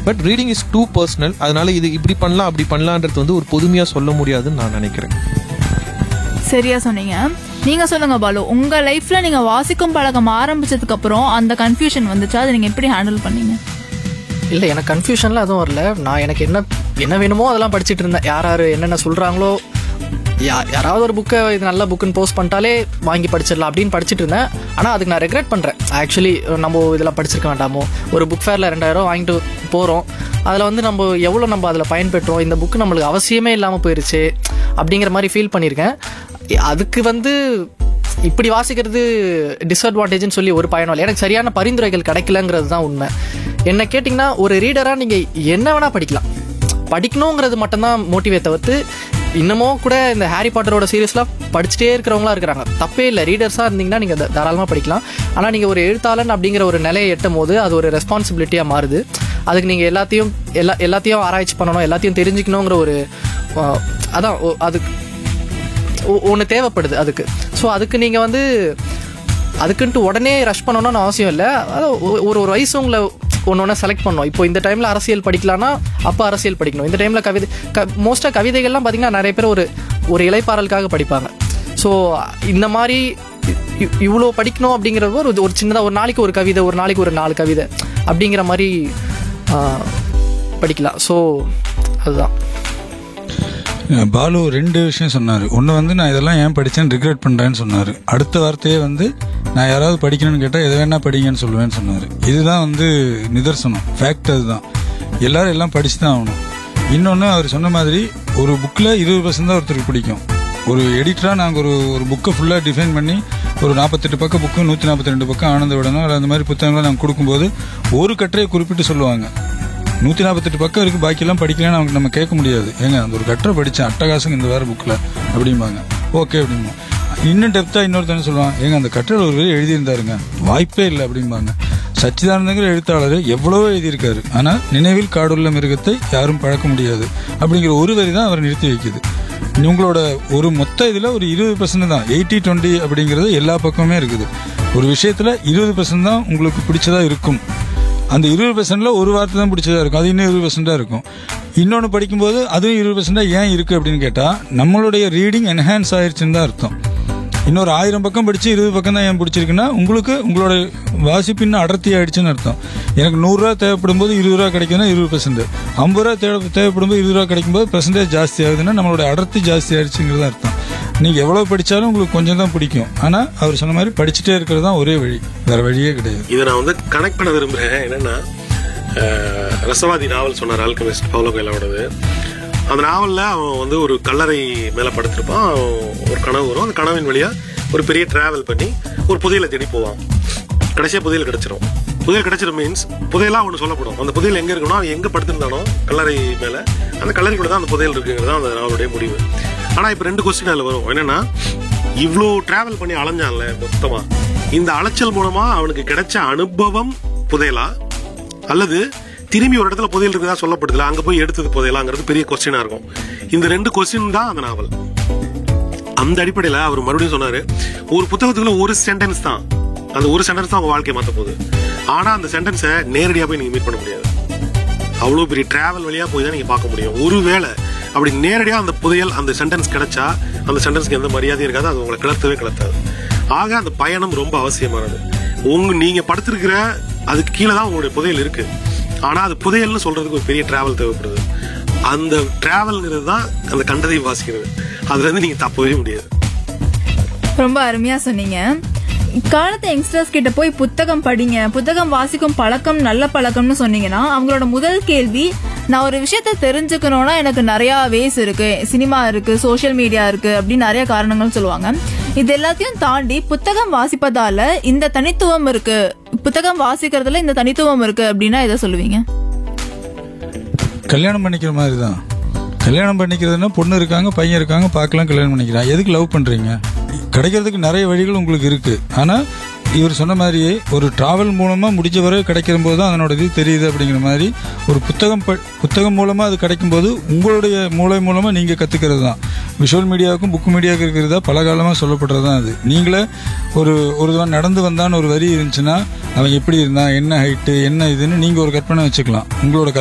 but reading is too personal அதனால இது இப்படி பண்ணலாம் அப்படி பண்ணலான்றது வந்து ஒரு பொதுமையாக சொல்ல முடியாதுன்னு நான் நினைக்கிறேன் சரியா சொன்னீங்க நீங்க சொல்லுங்க பாலு உங்க லைஃப்ல நீங்க வாசிக்கும் பழக்கம் ஆரம்பிச்சதுக்கு அப்புறம் அந்த கன்ஃபியூஷன் வந்துச்சா அதை நீங்க எப்படி ஹேண்டில் பண்ணீங்க இல்லை எனக்கு கன்ஃபியூஷன்லாம் எதுவும் வரல நான் எனக்கு என்ன என்ன வேணுமோ அதெல்லாம் படிச்சுட்டு இருந்தேன் யார் யார் என்னென்ன சொல்கிறாங்களோ யா யாராவது ஒரு புக்கை இது நல்ல புக்குன்னு போஸ்ட் பண்ணிட்டாலே வாங்கி படிச்சிடலாம் அப்படின்னு படிச்சுட்டு இருந்தேன் ஆனால் அதுக்கு நான் ரெக்ரெட் பண்ணுறேன் ஆக்சுவலி நம்ம இதெல்லாம் படிச்சிருக்க வேண்டாமோ ஒரு புக் ஃபேரில் ரெண்டாயிரம் வாங்கிட்டு போகிறோம் அதில் வந்து நம்ம எவ்வளோ நம்ம அதில் பயன்பெற்றோம் இந்த புக்கு நம்மளுக்கு அவசியமே இல்லாமல் போயிருச்சு அப்படிங்கிற மாதிரி ஃபீல் பண்ணியிருக்கேன் அதுக்கு வந்து இப்படி வாசிக்கிறது டிஸ்அட்வான்டேஜ்னு சொல்லி ஒரு பயணம் இல்லை எனக்கு சரியான பரிந்துரைகள் கிடைக்கலங்கிறது தான் உண்மை என்ன கேட்டிங்கன்னா ஒரு ரீடராக நீங்கள் என்ன வேணால் படிக்கலாம் படிக்கணுங்கிறது மட்டும்தான் மோட்டிவேட் தவிர்த்து இன்னமும் கூட இந்த ஹாரி பாட்டரோட சீரியஸ்லாம் படிச்சுட்டே இருக்கிறவங்களா இருக்கிறாங்க தப்பே இல்லை ரீடர்ஸாக இருந்தீங்கன்னா நீங்கள் தாராளமாக படிக்கலாம் ஆனால் நீங்கள் ஒரு எழுத்தாளன் அப்படிங்கிற ஒரு நிலையை எட்டும் போது அது ஒரு ரெஸ்பான்சிபிலிட்டியாக மாறுது அதுக்கு நீங்கள் எல்லாத்தையும் எல்லா எல்லாத்தையும் ஆராய்ச்சி பண்ணணும் எல்லாத்தையும் தெரிஞ்சுக்கணுங்கிற ஒரு அஹ், அதான் ஒ- அதுக்கு ஒன்று தேவைப்படுது அதுக்கு ஸோ அதுக்கு நீங்கள் வந்து அதுக்குன்ட்டு உடனே ரஷ் பண்ணணும்னு அவசியம் இல்லை அதான் ஒ- ஒரு ஒரு வயசு உங்களை ஒன்று ஒன்று செலக்ட் பண்ணணும் இப்போ இந்த டைமில் அரசியல் படிக்கலாம்னா அப்போ அரசியல் படிக்கணும் இந்த டைமில் கவிதை க மோஸ்ட்டாக கவிதைகள்லாம் பார்த்தீங்கன்னா நிறைய பேர் ஒரு ஒரு இலைப்பாறலுக்காக படிப்பாங்க ஸோ இந்த மாதிரி இ- இவ்வளோ படிக்கணும் அப்படிங்கிறது ஒரு ஒரு சின்னதாக ஒரு நாளைக்கு ஒரு கவிதை ஒரு நாளைக்கு ஒரு நாலு கவிதை அப்படிங்கிற மாதிரி ஆ, படிக்கலாம் ஸோ அதுதான் பாலு ரெண்டு விஷயம் சொன்னார் ஒன்று வந்து நான் இதெல்லாம் ஏன் படித்தேன்னு ரிக்ரெட் பண்ணுறேன்னு சொன்னார் அடுத்த வார்த்தையே வந்து நான் யாராவது படிக்கணும்னு கேட்டால் எதை வேணா படிங்கன்னு சொல்லுவேன்னு சொன்னார் இதுதான் வந்து நிதர்சனம் ஃபேக்ட் அதுதான் எல்லாரும் எல்லாம் படிச்சு தான் ஆகணும் இன்னொன்று அவர் சொன்ன மாதிரி ஒரு புக்கில் இருபது பர்சன்ட் தான் ஒருத்தருக்கு பிடிக்கும் ஒரு எடிட்டராக நாங்கள் ஒரு ஒரு புக்கை ஃபுல்லாக டிஃபைன் பண்ணி ஒரு நாற்பத்தெட்டு பக்கம் புக்கு நூற்றி நாற்பத்தி ரெண்டு பக்கம் ஆனந்த விடணும் அந்த மாதிரி புத்தகங்களை நாங்கள் கொடுக்கும்போது ஒரு கட்டுரையை குறிப்பிட்டு சொல்லுவாங்க நூற்றி நாற்பத்தெட்டு பக்கம் இருக்குது பாக்கியெல்லாம் படிக்கலன்னு அவங்க நம்ம கேட்க முடியாது ஏங்க அந்த ஒரு கட்டுரை படித்தேன் அட்டகாசம் இந்த வேறு புக்கில் அப்படிம்பாங்க ஓகே அப்படிம்போம் இன்னும் டெப்த்தாக இன்னொருத்தன சொல்லுவான் ஏங்க அந்த கட்டுரையில் ஒரு வரி எழுதியிருந்தாருங்க வாய்ப்பே இல்லை அப்படிம்பாங்க சச்சிதானந்தங்கிற எழுத்தாளர் எவ்வளவோ எழுதியிருக்காரு ஆனால் நினைவில் காடுள்ள மிருகத்தை யாரும் பழக்க முடியாது அப்படிங்கிற ஒரு வரி தான் அவரை நிறுத்தி வைக்குது உங்களோட ஒரு மொத்த இதில் ஒரு இருபது பர்சன்ட் தான் எயிட்டி டுவெண்ட்டி அப்படிங்கிறது எல்லா பக்கமுமே இருக்குது ஒரு விஷயத்தில் இருபது பர்சன்ட் தான் உங்களுக்கு பிடிச்சதா இருக்கும் அந்த இருபது பர்சன்ட்ல ஒரு வார்த்தை தான் பிடிச்சதா இருக்கும் அது இன்னும் இருபது பர்சன்டா இருக்கும் இன்னொன்று படிக்கும்போது அதுவும் இருபது பர்சன்டா ஏன் இருக்கு அப்படின்னு கேட்டா நம்மளுடைய ரீடிங் என்ஹான்ஸ் ஆயிருச்சுன்னு தான் அர்த்தம் இன்னொரு ஆயிரம் பக்கம் படிச்சு இருபது பக்கம் தான் ஏன் பிடிச்சிருக்குன்னா உங்களுக்கு உங்களோட வாசிப்பு இன்னும் அடர்த்தி ஆயிடுச்சுன்னு அர்த்தம் எனக்கு நூறுரூவா தேவைப்படும் போது இருபது ரூபா கிடைக்கும்னா இருபது பர்சன்ட் ஐம்பது ரூபா தேவை தேவைப்படும் போது இருபது ரூபா கிடைக்கும்போது பர்சன்டேஜ் ஜாஸ்தி ஆகுதுன்னா நம்மளோட அடர்த்தி ஜாஸ்தி ஆயிடுச்சுங்கிறது அர்த்தம் நீங்க எவ்வளவு படிச்சாலும் உங்களுக்கு கொஞ்சம் தான் பிடிக்கும் ஆனா அவர் சொன்ன மாதிரி படிச்சுட்டே இருக்கிறது தான் ஒரே வழி வேற வழியே கிடையாது இதை நான் வந்து கனெக்ட் பண்ண விரும்புறேன் என்னன்னா அஹ், ரசவாதி நாவல் சொன்னார் ஆல்கமிஸ்ட் பவுலோ கைலாவோடது அந்த நாவல்ல அவன் வந்து ஒரு கல்லறை மேல படுத்திருப்பான் அவன் ஒரு கனவு வரும் அந்த கனவின் வழியா ஒரு பெரிய டிராவல் பண்ணி ஒரு புதையலை தேடி போவான் கடைசியா புதையல் கிடைச்சிரும் புதையல் கிடைச்சிரும் மீன்ஸ் புதையலா ஒன்று சொல்லப்படும் அந்த புதையல் எங்க இருக்கணும் அவன் எங்க படுத்திருந்தானோ கல்லறை மேல அந்த கல்லறைக்குள்ள தான் அந்த புதையல் இருக்குங்கிறது தான் அந்த நாவலுடைய முடிவு ஆனா இப்ப ரெண்டு கொஸ்டின் அதுல வரும் என்னன்னா இவ்வளோ டிராவல் பண்ணி அலைஞ்சான்ல மொத்தமா இந்த அலைச்சல் மூலமா அவனுக்கு கிடைச்ச அனுபவம் புதையலா அல்லது திரும்பி ஒரு இடத்துல புதையல் இருக்குதா சொல்லப்படுதுல அங்க போய் எடுத்தது புதையலாங்கிறது பெரிய கொஸ்டினா இருக்கும் இந்த ரெண்டு கொஸ்டின் தான் அந்த நாவல் அந்த அடிப்படையில அவர் மறுபடியும் சொன்னாரு ஒரு புத்தகத்துக்குள்ள ஒரு சென்டென்ஸ் தான் அந்த ஒரு சென்டென்ஸ் தான் உங்க வாழ்க்கையை மாத்த போகுது ஆனா அந்த சென்டென்ஸை நேரடியா போய் நீங்க மீட் பண்ண முடியாது அவ்வளவு பெரிய டிராவல் வழியா போய் தான் நீங்க பார்க்க முடியும் ஒருவேளை அப்படி நேரடியா அந்த புதையல் அந்த சென்டென்ஸ் கிடைச்சா அந்த சென்டென்ஸ்க்கு எந்த மரியாதையும் இருக்காது அது உங்களை கிளர்த்தவே கிளர்த்தாது ஆக அந்த பயணம் ரொம்ப அவசியமானது உங்க நீங்க படுத்திருக்கிற அதுக்கு கீழே தான் உங்களுடைய புதையல் இருக்கு ஆனா அது புதையல்னு சொல்றதுக்கு ஒரு பெரிய டிராவல் தேவைப்படுது அந்த டிராவல்ங்கிறது தான் அந்த கண்டதையும் வாசிக்கிறது அதுல இருந்து நீங்க தப்பவே முடியாது ரொம்ப அருமையா சொன்னீங்க காலத்து யங்ஸ்டர்ஸ் கிட்ட போய் புத்தகம் படிங்க புத்தகம் வாசிக்கும் பழக்கம் நல்ல பழக்கம்னு சொன்னீங்கன்னா அவங்களோட முதல் கேள்வி நான் ஒரு விஷயத்த தெரிஞ்சுக்கணும்னா எனக்கு நிறைய வேஸ் இருக்கு சினிமா இருக்கு சோஷியல் மீடியா இருக்கு அப்படின்னு நிறைய காரணங்கள் சொல்லுவாங்க இது எல்லாத்தையும் தாண்டி புத்தகம் வாசிப்பதால இந்த தனித்துவம் இருக்கு புத்தகம் வாசிக்கிறதுல இந்த தனித்துவம் இருக்கு அப்படின்னா எதை சொல்லுவீங்க கல்யாணம் பண்ணிக்கிற மாதிரி தான் கல்யாணம் பண்ணிக்கிறதுனா பொண்ணு இருக்காங்க பையன் இருக்காங்க பார்க்கலாம் கல்யாணம் பண்ணிக்கிறான் எதுக்கு லவ் பண்றீங்க கிடைக்கிறதுக்கு நிறைய வழிகள் உங்களுக்கு இருக்கு ஆனா இவர் சொன்ன மாதிரியே ஒரு டிராவல் மூலமா முடிஞ்ச வரை கிடைக்கிற போது தான் அதனோட இது தெரியுது அப்படிங்கிற மாதிரி ஒரு புத்தகம் ப- புத்தகம் மூலமா அது கிடைக்கும் போது உங்களுடைய மூளை மூலமா நீங்க கத்துக்கிறது தான் விஷுவல் மீடியாவுக்கும் புக் மீடியாவுக்கும் இருக்கிறதா பல காலமா சொல்லப்படுறது தான் அது நீங்களே ஒரு ஒருவன் நடந்து வந்தான்னு ஒரு வரி இருந்துச்சுன்னா அவன் எப்படி இருந்தான் என்ன ஹைட்டு என்ன இதுன்னு நீங்க ஒரு கற்பனை வச்சுக்கலாம் உங்களோட